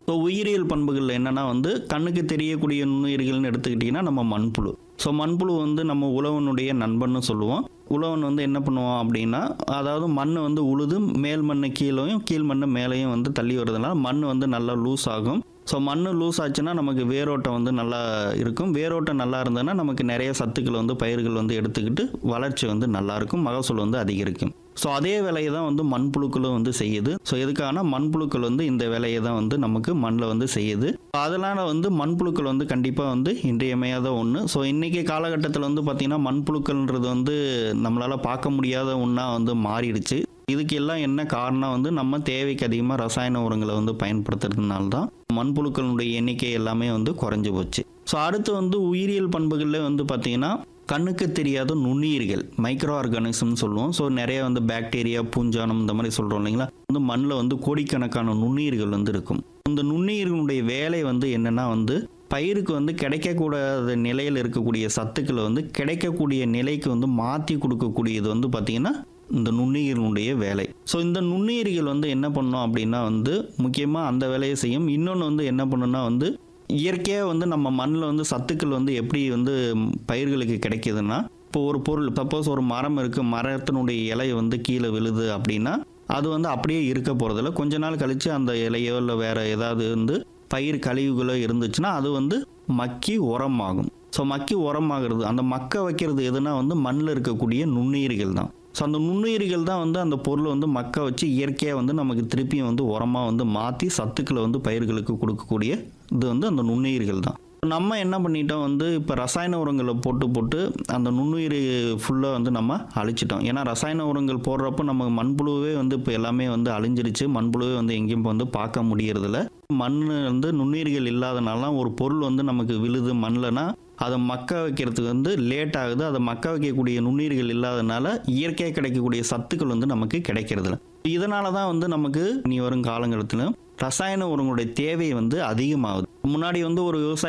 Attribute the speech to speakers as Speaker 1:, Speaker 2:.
Speaker 1: so உயிரியல் பண்புகள் என்னன்னா வந்து கண்ணுக்கு தெரியக்கூடிய நுண்ணுயிர்கள்னு எடுத்துக்கிட்டிங்கன்னா நம்ம மண்புழு ஸோ மண்புழு வந்து நம்ம உழவனுடைய நண்பன்னு சொல்லுவோம் உழவன் வந்து என்ன பண்ணுவான் அப்படின்னா அதாவது மண் வந்து உழுது மேல் மண்ணு கீழேயும் கீழ் மண்ணு மேலேயும் வந்து தள்ளி வருதுனால மண் வந்து நல்லா லூஸ் ஆகும் ஸோ மண் லூஸ் ஆச்சுன்னா நமக்கு வேரோட்டம் வந்து நல்லா இருக்கும் வேரோட்டம் நல்லா இருந்ததுன்னா நமக்கு நிறைய சத்துக்கள் வந்து பயிர்கள் வந்து எடுத்துக்கிட்டு வளர்ச்சி வந்து நல்லா இருக்கும் மகசூல் வந்து அதிகரிக்கும் ஸோ அதே வேலையை தான் வந்து மண்புழுக்களும் வந்து செய்யுது ஸோ எதுக்கான மண்புழுக்கள் வந்து இந்த வேலையை தான் வந்து நமக்கு மண்ணில் வந்து செய்யுது அதனால வந்து மண்புழுக்கள் வந்து கண்டிப்பாக வந்து இன்றியமையாத ஒன்று ஸோ இன்றைக்கி காலகட்டத்தில் வந்து பார்த்திங்கன்னா மண்புழுக்கள்ன்றது வந்து நம்மளால் பார்க்க முடியாத ஒன்றா வந்து மாறிடுச்சு இதுக்கு எல்லாம் என்ன காரணம் வந்து நம்ம தேவைக்கு அதிகமாக ரசாயன உரங்களை வந்து பயன்படுத்துறதுனால தான் மண்புழுக்களுடைய எண்ணிக்கை எல்லாமே வந்து குறைஞ்சு போச்சு ஸோ அடுத்து வந்து உயிரியல் பண்புகளில் வந்து பார்த்திங்கன்னா கண்ணுக்கு தெரியாத நுண்ணுயிர்கள் மைக்ரோ ஆர்கானிசம்னு சொல்லுவோம் ஸோ நிறைய வந்து பாக்டீரியா பூஞ்சானம் இந்த மாதிரி சொல்கிறோம் இல்லைங்களா வந்து மண்ணில் வந்து கோடிக்கணக்கான நுண்ணுயிர்கள் வந்து இருக்கும் இந்த நுண்ணுயிர்களுடைய வேலை வந்து என்னென்னா வந்து பயிருக்கு வந்து கிடைக்கக்கூடாத நிலையில் இருக்கக்கூடிய சத்துக்களை வந்து கிடைக்கக்கூடிய நிலைக்கு வந்து மாற்றி கொடுக்கக்கூடியது வந்து பார்த்திங்கன்னா இந்த நுண்ணுயிர்களுடைய வேலை ஸோ இந்த நுண்ணுயிர்கள் வந்து என்ன பண்ணோம் அப்படின்னா வந்து முக்கியமாக அந்த வேலையை செய்யும் இன்னொன்று வந்து என்ன பண்ணுன்னா வந்து இயற்கையாக வந்து நம்ம மண்ணில் வந்து சத்துக்கள் வந்து எப்படி வந்து பயிர்களுக்கு கிடைக்குதுன்னா இப்போ ஒரு பொருள் சப்போஸ் ஒரு மரம் இருக்குது மரத்தினுடைய இலை வந்து கீழே விழுது அப்படின்னா அது வந்து அப்படியே இருக்க போகிறதில்ல கொஞ்ச நாள் கழித்து அந்த இலையோ இல்லை வேறு ஏதாவது வந்து பயிர் கழிவுகளோ இருந்துச்சுன்னா அது வந்து மக்கி உரமாகும் ஸோ மக்கி உரமாகிறது அந்த மக்க வைக்கிறது எதுனா வந்து மண்ணில் இருக்கக்கூடிய நுண்ணுயிர்கள் தான் ஸோ அந்த நுண்ணுயிர்கள் தான் வந்து அந்த பொருளை வந்து மக்க வச்சு இயற்கையாக வந்து நமக்கு திருப்பியும் வந்து உரமாக வந்து மாற்றி சத்துக்களை வந்து பயிர்களுக்கு கொடுக்கக்கூடிய இது வந்து அந்த நுண்ணுயிர்கள் தான் நம்ம என்ன பண்ணிட்டோம் வந்து இப்போ ரசாயன உரங்களை போட்டு போட்டு அந்த நுண்ணுயிர் ஃபுல்லாக வந்து நம்ம அழிச்சிட்டோம் ஏன்னா ரசாயன உரங்கள் போடுறப்போ நம்ம மண்புழுவே வந்து இப்போ எல்லாமே வந்து அழிஞ்சிருச்சு மண்புழுவே வந்து எங்கேயும் இப்போ வந்து பார்க்க முடியறதில்ல மண் வந்து நுண்ணுயிர்கள் இல்லாதனால ஒரு பொருள் வந்து நமக்கு விழுது மண்ணில்னா அதை மக்க வைக்கிறதுக்கு வந்து லேட் ஆகுது அதை மக்க வைக்கக்கூடிய நுண்ணுயிர்கள் இல்லாதனால இயற்கையாக கிடைக்கக்கூடிய சத்துக்கள் வந்து நமக்கு கிடைக்கிறதில்ல இதனால தான் வந்து நமக்கு இனி வரும் காலங்கலத்தில் ரசாயன உரங்களுடைய தேவை வந்து அதிகமாகுது முன்னாடி வந்து ஒரு விவசாய